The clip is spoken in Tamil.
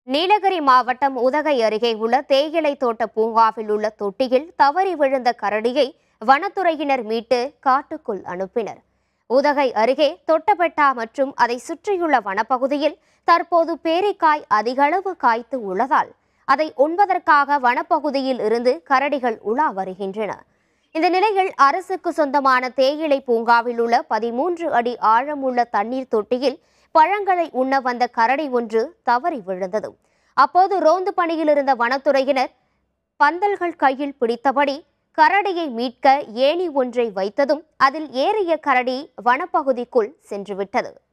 நீலகிரி மாவட்டம் உதகை அருகே உள்ள தேயிலை தோட்ட பூங்காவில் உள்ள தொட்டியில் தவறி விழுந்த கரடியை வனத்துறையினர் மீட்டு காட்டுக்குள் அனுப்பினர் உதகை அருகே தொட்டபெட்டா மற்றும் அதை சுற்றியுள்ள வனப்பகுதியில் தற்போது பேரிக்காய் அதிகளவு காய்த்து உள்ளதால் அதை உண்பதற்காக வனப்பகுதியில் இருந்து கரடிகள் உலா வருகின்றன இந்த நிலையில் அரசுக்கு சொந்தமான தேயிலை பூங்காவில் உள்ள பதிமூன்று அடி ஆழமுள்ள தண்ணீர் தொட்டியில் பழங்களை உண்ண வந்த கரடி ஒன்று தவறி விழுந்தது அப்போது ரோந்து பணியில் இருந்த வனத்துறையினர் பந்தல்கள் கையில் பிடித்தபடி கரடியை மீட்க ஏணி ஒன்றை வைத்ததும் அதில் ஏறிய கரடி வனப்பகுதிக்குள் சென்றுவிட்டது